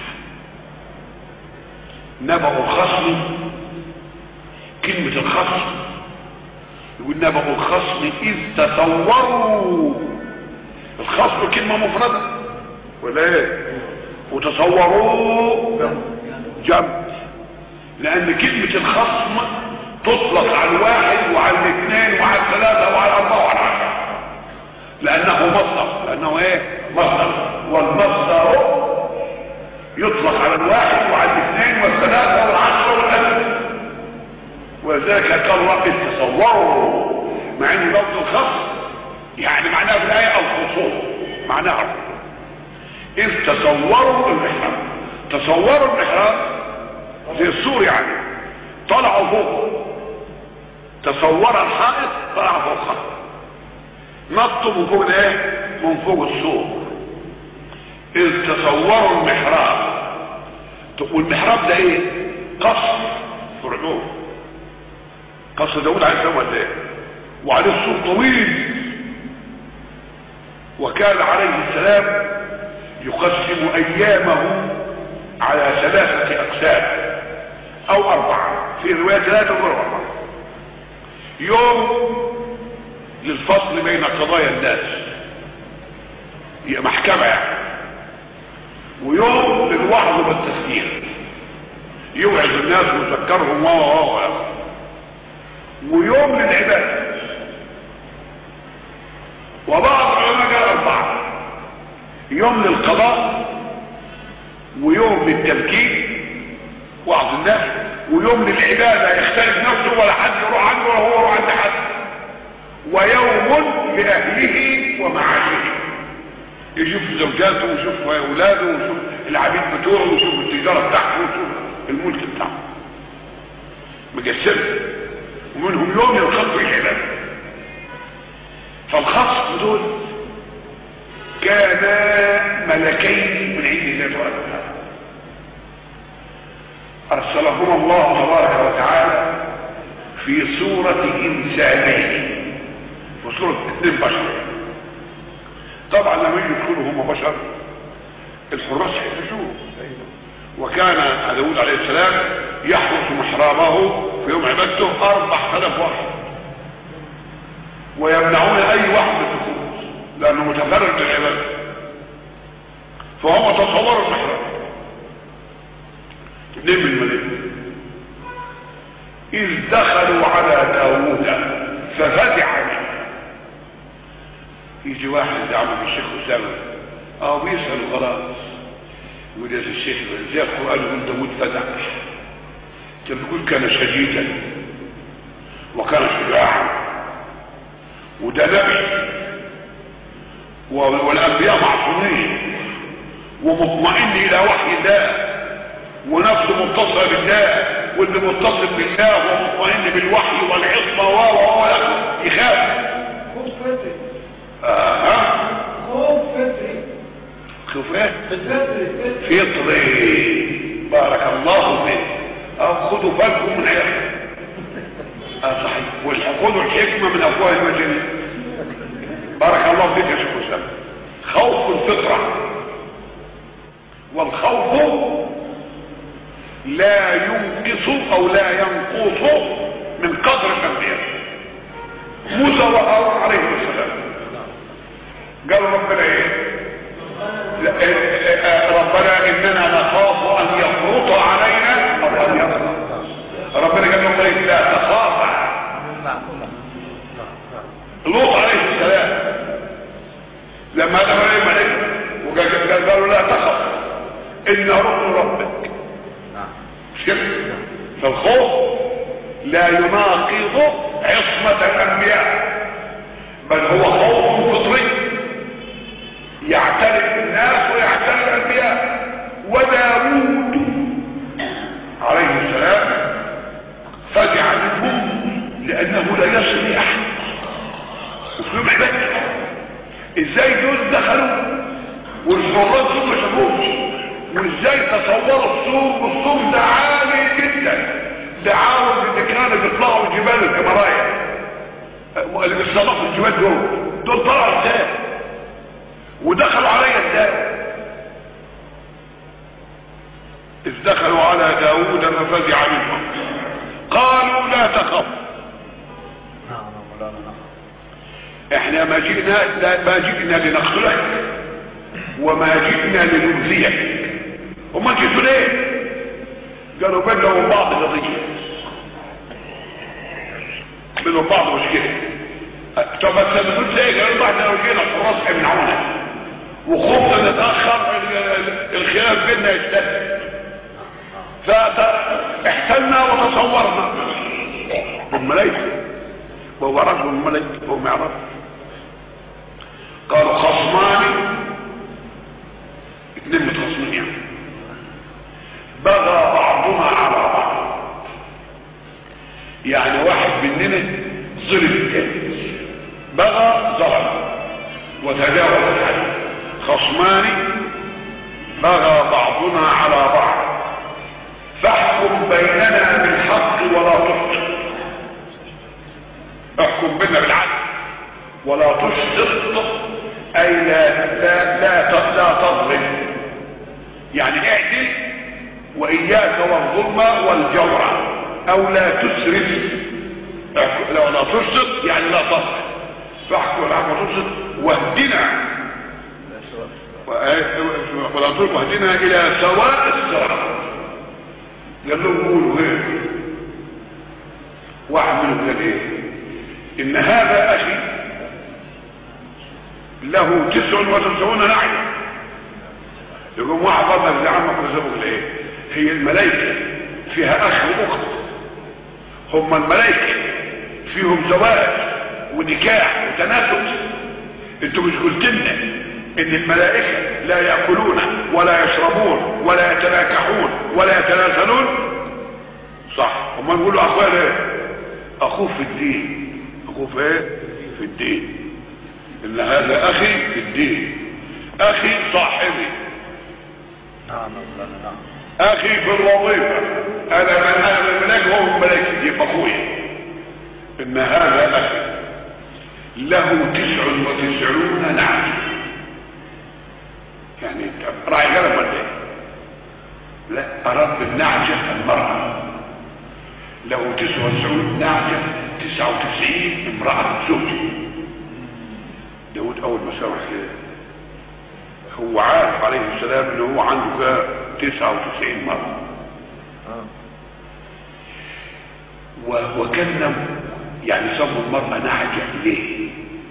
نبأ الخصم كلمة الخصم يقول نبأ الخصم إذ تصوروا الخصم كلمة مفردة ولا ايه وتصوروا جمع لأن كلمة الخصم تطلق على الواحد وعلى الاثنين وعلى الثلاثة وعلى الأربعة وعلى العشرة لأنه مصدر لأنه ايه مصدر والمصدر يطلق على الواحد وعلى الاثنين والثلاثة والعشرة والألف ولذلك قال الله إذ تصوروا مع ان لفظ الخصم يعني معناه في الآية الخصوم معناها الخصوم إذ تصوروا المحراب تصوروا المحراب زي السور يعني طلعوا فوق تصور الحائط طلع فوقها نطوا من فوق الايه من فوق السور إذ تصوروا المحراب والمحراب ده ايه قصر فرعون قصر داود عليه السلام ولا ايه وعليه السور طويل وكان عليه السلام يقسم ايامه على ثلاثة اقسام او اربعة في رواية ثلاثة واربعة يوم للفصل بين قضايا الناس هي محكمة يعني ويوم للوعظ والتذكير يوعظ الناس ويذكرهم و و و ويوم للعبادة وبعض العلماء قال أربعة يوم للقضاء ويوم للتذكير وعظ الناس ويوم للعبادة يختلف نفسه ولا حد يروح عنه ولا هو يروح عند حد ويوم لأهله ومعاشه يشوف زوجاته ويشوف اولاده ويشوف العبيد بتوعه ويشوف التجاره بتاعته ويشوف الملك بتاعه مجسم ومنهم يوم يلقط فيه العباد فالخصم دول كانا ملكين من عند الله تبارك وتعالى ارسلهما الله تبارك وتعالى في صورة انسانين وصورة اثنين بشر طبعا لما يجوا يدخلوا هم بشر الحراس يحرسوه وكان داود عليه السلام يحرس محرابه في يوم عبادته اربع آلاف واحد ويمنعون اي واحد من الدخول لانه متفرد بالعباده فهم تصوروا المحراب اثنين من الملك اذ دخلوا على داود ففزع منه يجي واحد زعم الشيخ اسامه اه بيسال خلاص يقول يا الشيخ زي القران يقول داود فزع كان بيقول كان شديدا وكان شجاعا وده نبي والانبياء معصومين ومطمئن الى وحي الله ونفسه متصله بالله واللي متصل بالله ومطمئن بالوحي والعصمه و يخاف خوف فطري آه. خوف فطري شوف ايه فطري فطري فطري بارك الله فيك او خدوا بالكم من حياتكم اه صحيح وخدوا الحكمه من افواه المجانين بارك الله فيك يا شيخ اسامه خوف الفطره والخوف لا ينقص او لا ينقص من قدر الانبياء موسى وهارون عليه السلام قال ربنا ايه لا، إيه، إيه، ربنا اننا نخاف ان يفرط علينا او ان يفرط ربنا قال لهم إيه؟ لا تخافا لوط عليه السلام لما دخل عليه الملك وقال قال- قالوا لا تخف ان رسل ربك مش كده فالخوف لا يناقض عصمة الانبياء بل هو خوف فطري يعترف الناس ويعترف الانبياء وداوود عليه السلام فزع منهم لانه لا يصل لاحد وفيهم عباده ازاي دول دخلوا والحراس دول ما شافوش وازاي تصوروا السوق والسوق ده عالي جدا ده عاوز اللي كانوا بيطلعوا الجبال الكمرايا اللي بيصطادوا الجبال دول دول طلعوا ازاي ودخلوا عليا ازاي اذ دخلوا على داود ففزع منهم قالوا لا تخف احنا ما جئنا لا- ما جئنا لنقتلك وما جئنا لنؤذيك وما جئتوا ليه قالوا بينهم بعض قضيه بينهم بعض مشكله طب بس بتقول ايه قالوا بعد لو جينا الحراس يمنعونا وخفنا نتاخر ال- ال- الخلاف بيننا يشتد فاحتلنا وتصورنا الملائكه وهو رجل الملائكه وهم يعرفوا قالوا خصمان اتنين متخاصمين يعني بغى بعضنا على بعض يعني واحد مننا ظلم التاني بغى ظلم وتجاوز الحد خصمان بغى بعضنا على بعض فاحكم بيننا بالحق ولا تخطئ احكم بيننا بالعدل ولا تشتط اي لا لا لا ت- لا تظلم يعني اعدل واياك والظلم والجور او لا تسرف احكم- لو لا تشتط يعني لا تظلم فاحكم العدل ولا تشتط واهدنا و- ولا تشتط واهدنا الى سواء الصراط قال لهم قولوا ايه واحد منهم قال ايه ان هذا اخي له تسع وتسعون نعجة يقوم واحد ضمن لعمك وزبه ايه هي الملائكة فيها اخ واخت هم الملائكة فيهم زواج ونكاح وتناسل انتوا مش قلت لنا ان الملائكة لا يأكلون ولا يشربون ولا يتناكحون ولا يتناسلون صح هم يقولوا اخويا ايه اخوه في الدين اخوه في ايه في الدين ان هذا اخي في الدين اخي صاحبي اخي في الوظيفة انا من انا من الملاك هو من الملاك يبقى اخويا ان هذا اخي له تسع وتسعون نعم راعي غنم ولا ايه لا اراد بالنعجة المرأة له 99 نعجة 99 امرأة زوجي داود اول ما سمع كده هو عارف عليه السلام ان هو عنده كده 99 مرأة و- وكلم يعني سموا المرأة نعجة ليه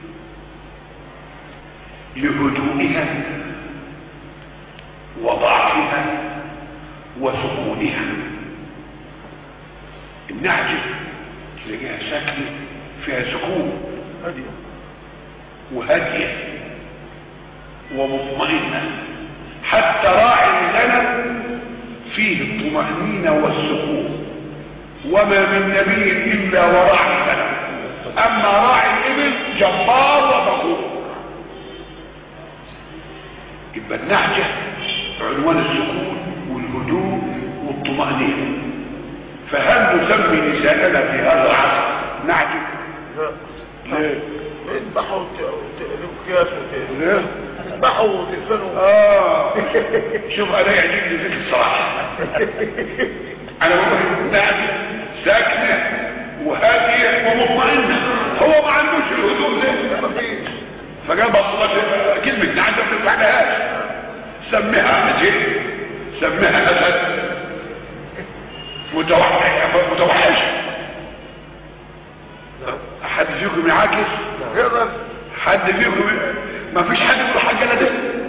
لهدوئها وضعفها وسكونها النعجة تلاقيها ساكنة فيها سكون وهادية ومطمئنة حتى راعي الغنم فيه الطمأنينة والسكون وما من نبي إلا وراعي الغنم أما راعي الإبل جبار وفخور يبقى النعجة عنوان السكون والهدوء والطمأنينة فهل نسمي نساءنا في هذا العصر نعجة؟ ليه؟ اذبحوا وتقلبوا ليه؟ اذبحوا وتدفنوا آه شوف أنا يعجبني ذيك الصراحة أنا بقول نعجة ساكنة وهادية ومطمئنة هو ما عندوش الهدوء ده فقال بطلت كلمة نعجة ما تنفعناهاش سميها أجل سميها أسد متوحش متوحش حد فيكم يعاكس حد فيكم ما فيش حد يقول حاجة لا ده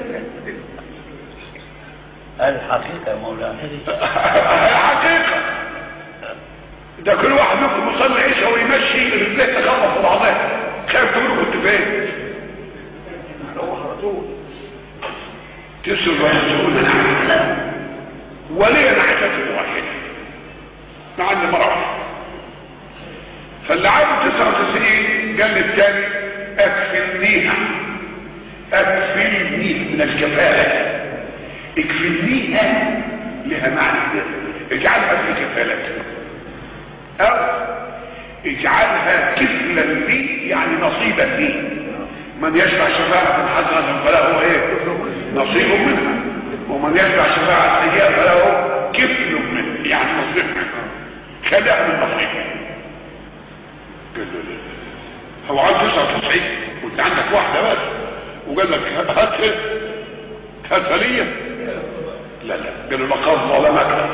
الحقيقة يا مولانا حقيقة ده كل واحد منكم يصلي عيشة ويمشي رجليه تخبط في بعضها خايف تقولوا كنت فين هو على طول تسر ويسرون نعم ولي نعجة واحدة مع ان مرة فاللي عاوز 99 قال للتاني اكفلنيها اكفلنيها من الكفالة اكفلنيها لها معنى كده اجعلها في كفالتك او اجعلها كفلا لي يعني نصيبا لي من يشفع شفاعة حسنة فله ايه نصيب منها ومن يشفع شفاعة سيئة فله كفل منه يعني نصيب منها خليها من نصيب قال له لا. هو عاوز 99 وانت عندك واحدة بس وقال لك هات هات ليا لا لا قال له لقد ظلمك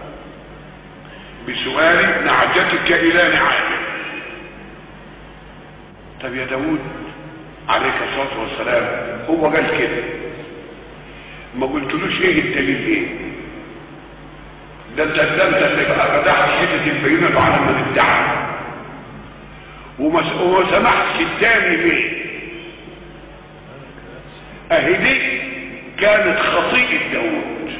بسؤال نعجتك الى نعاجه طب يا داود عليك الصلاة والسلام هو قال كده ما قلتلوش ايه الدليل ايه ده انت ده انت اللي بقى فتحت حته البينه على من ادعى وما وما سمحتش التاني ليه اهي دي كانت خطيئه داود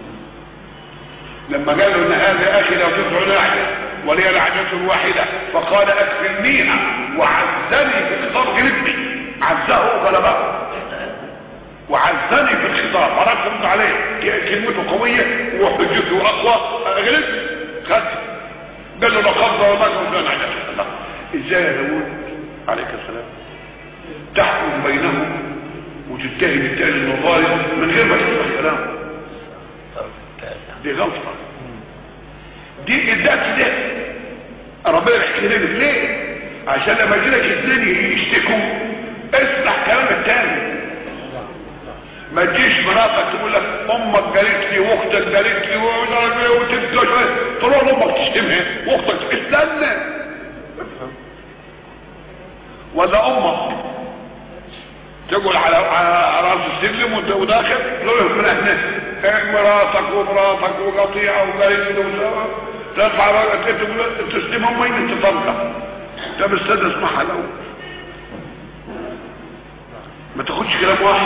لما قال له ان هذا اخي لو تدعو ناحيه ولي لعنة واحدة فقال اكفلنيها وعزني في خطاب غلبني عزه غلبه وعزني في الخطاب عرفت رد عليه ك- كلمته قوية وحجته اقوى غلب خد قال له لقد ظلمك وكان عليك الله ازاي يا داود عليك السلام تحكم بينهم وتتهم التاني انه ظالم من غير ما تسمع الكلام دي غلطة دي الذات ده ربنا يحكي لك ليه عشان لما يجيلك اثنين يشتكوا اسمع كلام التاني ما تجيش مراتك تقول لك امك قالت لي واختك قالت لي ومش عارف ايه وتبقى شويه تروح لامك تشتمها واختك استنى ولا امك تقول على على راس السلم وانت وداخل تقول من هنا إيه مراتك ومراتك وقطيعه وقالت لي وسوا تطلع بقى تقول تسلمهم وين انت طلقه طب استنى اسمعها الاول ما تاخدش كلام واحد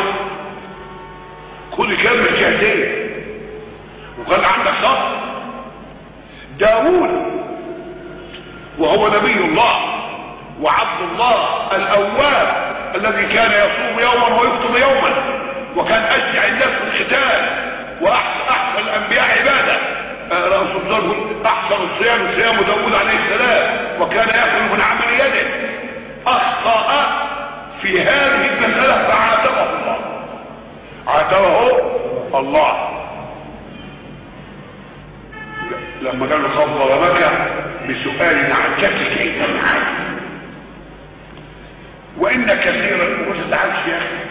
كل كلام من جهتين وقال عندك صبر داوود وهو نبي الله وعبد الله الاواب الذي كان يصوم يوما ويفطر يوما وكان اشجع الناس في القتال واحسن احسن الانبياء عباده آه، رسول الله يقول احسن الصيام صيام داوود عليه السلام وكان ياكل من عمل يده اخطا في هذه المساله فعاتبه الله عاتبه الله لما قال له خاف ظلمك بسؤال عجبت كيف معك وان كثيرا ما تزعلش يا اخي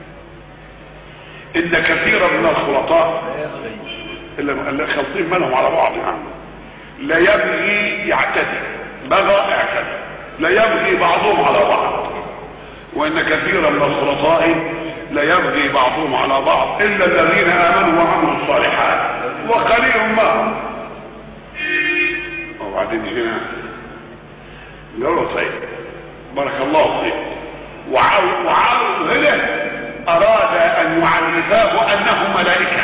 ان كثيرا من الخلطاء اللي اللي خالطين منهم على بعض يعني لا يبغي يعتدي بغى اعتدى لا يبغي بعضهم على بعض وان كثيرا من الخلطاء لا يبغي بعضهم على بعض الا الذين امنوا وعملوا الصالحات وقليل ما هم وبعدين هنا قال له طيب بارك الله فيك وعاو وعاو هنا اراد ان يعرفاه انه ملائكه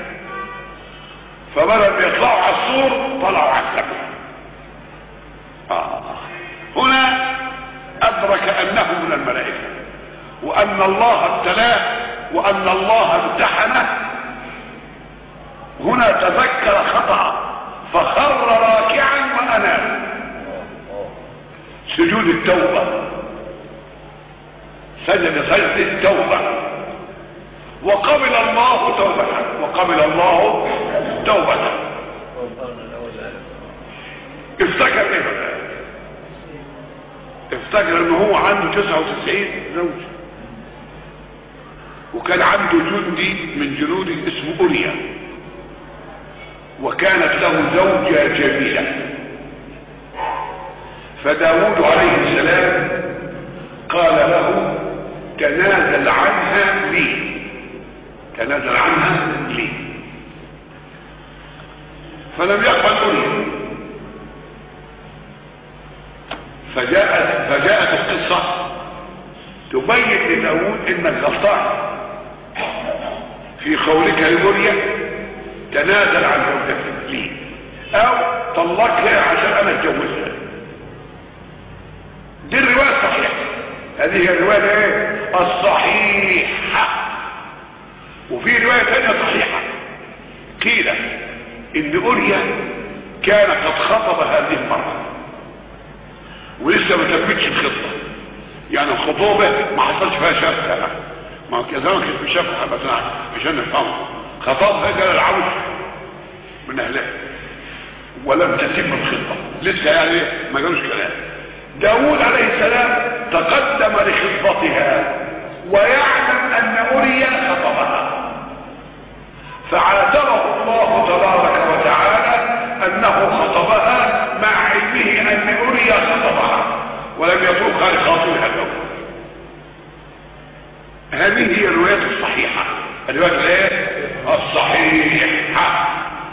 فبدل يطلعوا على السور طلعوا على السماء آه. هنا ادرك انه من الملائكه وان الله ابتلاه وان الله امتحنه هنا تذكر خطأ فخر راكعا واناب سجود التوبة سجد سجد التوبة وقبل الله توبته وقبل الله توبته افتكر ايه بقى افتكر ان هو عنده 99 زوج وكان عنده جندي من جنوده اسمه اوريا وكانت له زوجة جميلة فداود عليه السلام قال له تنازل عنها لي تنازل عنها لي فلم يقبل أولي فجاءت, فجاءت القصة تبين لداود انك غلطان في قولك لمريا تنازل عن زوجتك لي او طلقها عشان انا اتجوزها دي الرواية الصحيحة هذه هي الرواية ايه الصحيحة وفي رواية ثانية صحيحة قيل ان اوريا كان قد خطب هذه المرة ولسه ما تمتش الخطة يعني الخطوبة ما حصلش فيها شبكة ما كذا ما كانت بشبكة بس عشان نفهمها خطبها قال العوش من اهلها ولم تتم الخطة لسه يعني ما قالوش كلام داود عليه السلام تقدم لخطبتها ويعلم ان اوريا خطبها فعاتبه الله تبارك وتعالى انه خطبها مع علمه ان اوريا خطبها ولم يتركها لخاطرها الاول هذه هي الروايات الصحيحة الروايات الايه الصحيحة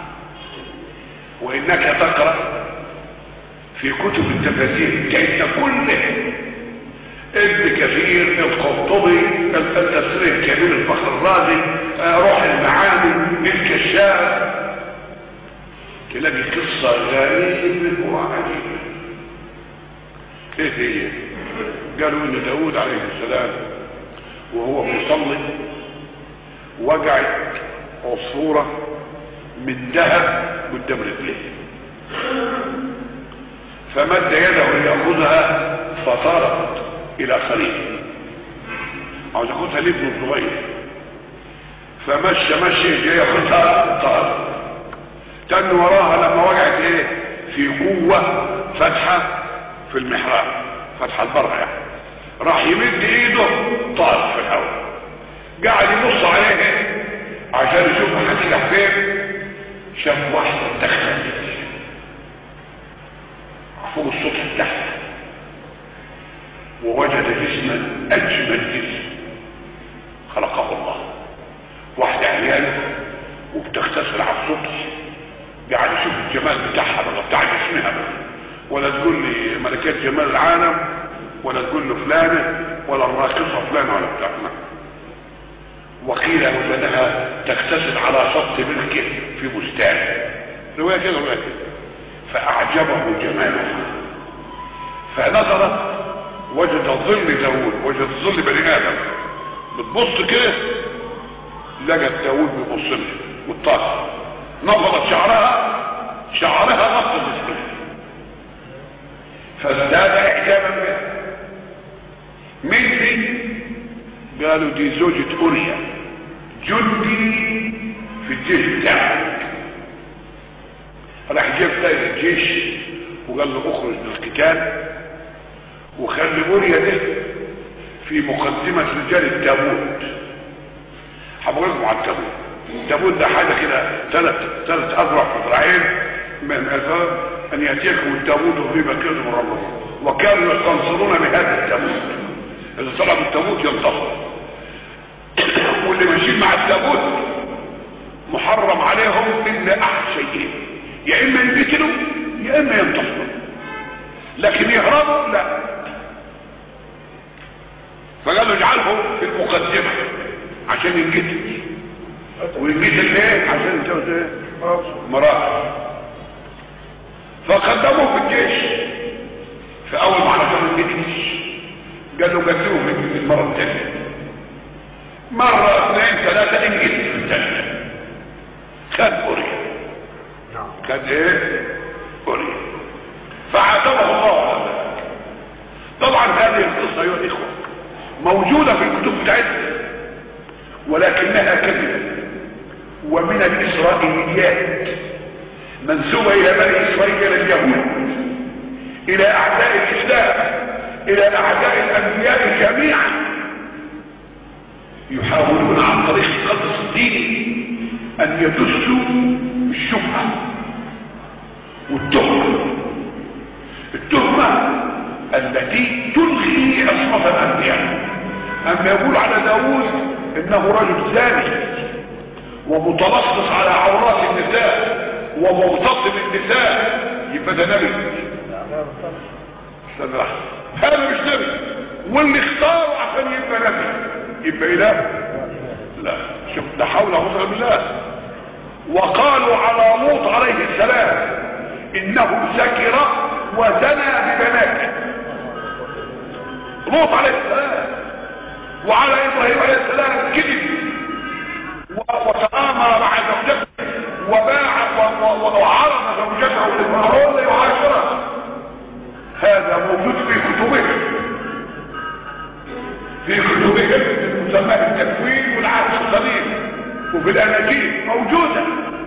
وانك تقرأ في كتب التفاسير كأن كله ابن كثير القرطبي التفسير الكبير الفخر الرازي روح المعاني الكشاف تلاقي قصة غريبة وعجيبة كيف هي قالوا ان داود عليه السلام وهو مصلي وقعت عصفورة من ذهب قدام رجليه فمد يده ليأخذها فطارت الى خليل عاوز ياخدها لابنه الصغير فمشى مشي جاي ياخدها طار تن وراها لما وقعت ايه في قوة فتحة في المحراب فتحة البر يعني راح يمد ايده طار في الهواء قاعد يبص عليه عشان يشوف هتنجح فين شاف واحدة تخلت فوق السطح تحت ووجد جسما اجمل جسم خلقه الله واحدة عياله وبتغتسل على السطح قاعد يشوف الجمال بتاعها ولا بتاع جسمها بقى. ولا تقول لي ملكات جمال العالم ولا تقول له فلانة ولا الراقصة فلانة ولا بتاعنا وقيل وجدها تغتسل على شط ملكه في بستان رواية كده رواية كده فأعجبه جمالها فنظرت وجد ظل داود وجد ظل بني آدم بتبص كده لقت داود بيبص لها والطاقة نفضت شعرها شعرها نفض جسمها فازداد اعجابا بها مين دي قالوا دي زوجة اوريا جندي في الجيش بتاعك راح جاب قائد الجيش وقال له اخرج من القتال وخلي بوريا ده في مقدمة رجال التابوت هبغيكم على التابوت التابوت ده حاجة كده ثلاث ثلاث أذرع في ذراعين من أثار أن يأتيكم التابوت في بكير من ربكم وكانوا يستنصرون بهذا التابوت إذا طلب التابوت ينتصر واللي ماشيين مع التابوت محرم عليهم إلا أحد شيئين يا إما ينقتلوا يا إما ينتصروا لكن يهربوا لا فقالوا اجعله في المقدمة عشان ينقتل وينقتل ليه عشان يتجوز ايه مرأة فقدموه في الجيش في اول معركة ما انقتلش قالوا قتلوه من المرة الثانية مرة اثنين ثلاثة انقتل في الثالثة خد أوريا خد ايه أوريا فعاتبه الله على ذلك طبعا هذه القصة ايها الاخوة موجودة في الكتب بتاعتنا ولكنها كذبة ومن الإسرائيليات منسوبة إلى بني إسرائيل اليهود إلى أعداء الإسلام إلى أعداء الأنبياء جميعا يحاولون عن طريق القدس الديني أن يدسوا الشبهة والتهمة التهمة التي تلغي عصمة الأنبياء أما يقول على داود إنه رجل زاني ومتلصص على عورات النساء ومغتصب النساء يبقى ده نبي استنى لحظة. هذا مش نبي واللي اختاره عشان يبقى نبي يبقى اله لا شوف لا حول ولا قوه بالله وقالوا على لوط عليه السلام انه سكر وزنى ببناته لوط عليه السلام وعلى ابراهيم عليه السلام كذب و- وتآمر مع زوجته وباع و- و- وعرض زوجته لفرعون ليعاشرها هذا موجود في كتبهم في كتبهم المسمى التكوين والعهد القديم وفي الاناجيل موجوده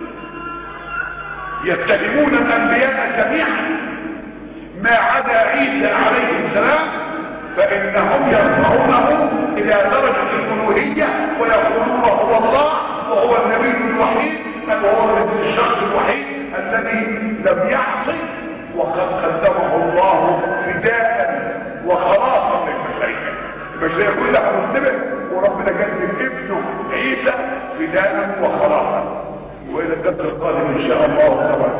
يتهمون الانبياء جميعا ما عدا عيسى عليه السلام فانهم يرفعونه الى درجه الالوهيه ويقولون هو الله وهو النبي الوحيد وهو الشخص الوحيد الذي لم يعصي وقد قدمه الله فداء وخلاصا للبشريه البشريه كلها مسلمه وربنا قدم ابنه عيسى فداء وخلاصا والى الدرس القادم ان شاء الله تبارك